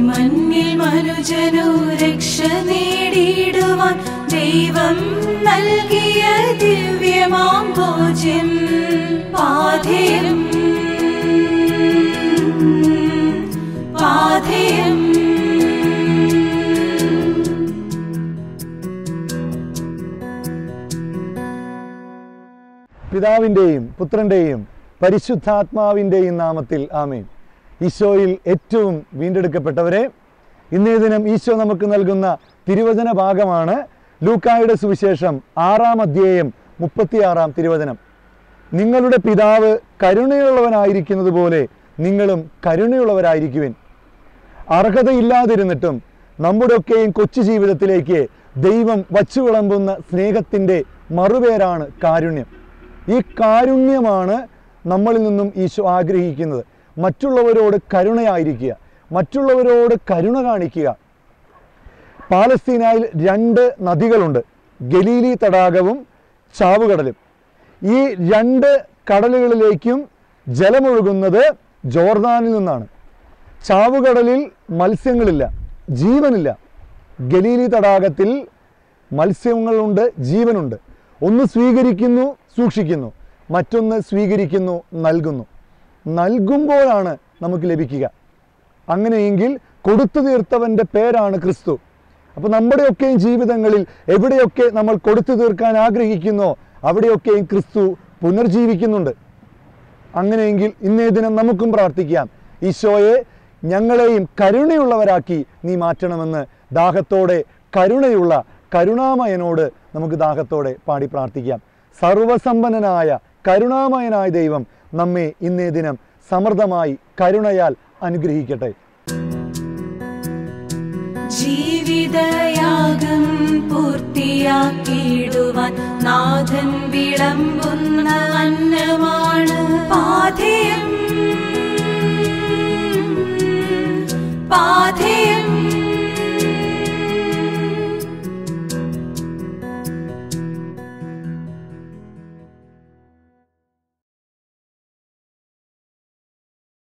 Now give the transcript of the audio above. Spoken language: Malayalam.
മണ്ണിൽ മനുജനു രക്ഷ നേടിയിടുവാൻ ദൈവം നൽകിയ ദിവ്യമാം ഭോജ്യം പാഥേയം പാഥേയം പിതാവിൻ്റെയും പുത്രൻ്റെയും പരിശുദ്ധാത്മാവിൻ്റെയും നാമത്തിൽ ആമേൻ ഈശോയിൽ ഏറ്റവും വീണ്ടെടുക്കപ്പെട്ടവരെ ഇന്നേ ദിനം ഈശോ നമുക്ക് നൽകുന്ന തിരുവചന ഭാഗമാണ് ലൂക്കായുടെ സുവിശേഷം ആറാം അധ്യായം മുപ്പത്തിയാറാം തിരുവചനം നിങ്ങളുടെ പിതാവ് കരുണയുള്ളവനായിരിക്കുന്നത് പോലെ നിങ്ങളും കരുണയുള്ളവരായിരിക്കുവിൻ അർഹതയില്ലാതിരുന്നിട്ടും നമ്മുടെയൊക്കെയും കൊച്ചു ജീവിതത്തിലേക്ക് ദൈവം വച്ചു വിളമ്പുന്ന സ്നേഹത്തിൻ്റെ മറുപേരാണ് കാരുണ്യം ഈ കാരുണ്യമാണ് നമ്മളിൽ നിന്നും ഈശോ ആഗ്രഹിക്കുന്നത് മറ്റുള്ളവരോട് കരുണയായിരിക്കുക മറ്റുള്ളവരോട് കരുണ കാണിക്കുക പാലസ്തീനായിൽ രണ്ട് നദികളുണ്ട് ഗലീലി തടാകവും ചാവുകടലും ഈ രണ്ട് കടലുകളിലേക്കും ജലമൊഴുകുന്നത് ജോർദാനിൽ നിന്നാണ് ചാവുകടലിൽ മത്സ്യങ്ങളില്ല ജീവനില്ല ഗലീലി തടാകത്തിൽ മത്സ്യങ്ങളുണ്ട് ജീവനുണ്ട് ഒന്ന് സ്വീകരിക്കുന്നു സൂക്ഷിക്കുന്നു മറ്റൊന്ന് സ്വീകരിക്കുന്നു നൽകുന്നു നൽകുമ്പോഴാണ് നമുക്ക് ലഭിക്കുക അങ്ങനെയെങ്കിൽ കൊടുത്തു തീർത്തവൻ്റെ പേരാണ് ക്രിസ്തു അപ്പോൾ നമ്മുടെയൊക്കെയും ജീവിതങ്ങളിൽ എവിടെയൊക്കെ നമ്മൾ കൊടുത്തു തീർക്കാൻ ആഗ്രഹിക്കുന്നോ അവിടെയൊക്കെയും ക്രിസ്തു പുനർജീവിക്കുന്നുണ്ട് അങ്ങനെയെങ്കിൽ ഇന്നേ ദിനം നമുക്കും പ്രാർത്ഥിക്കാം ഈശോയെ ഞങ്ങളെയും കരുണയുള്ളവരാക്കി നീ മാറ്റണമെന്ന് ദാഹത്തോടെ കരുണയുള്ള കരുണാമയനോട് നമുക്ക് ദാഹത്തോടെ പാടി പ്രാർത്ഥിക്കാം സർവസമ്പന്നനായ കരുണാമയനായ ദൈവം നമ്മെ ഇന്നേ ദിനം സമൃദ്ധമായി കരുണയാൽ അനുഗ്രഹിക്കട്ടെ ജീവിതയാഗം പൂർത്തിയാക്കിയിടുവാൻ നാഥൻ വിളമ്പുന്ന അന്നമാണ് പാഥേയം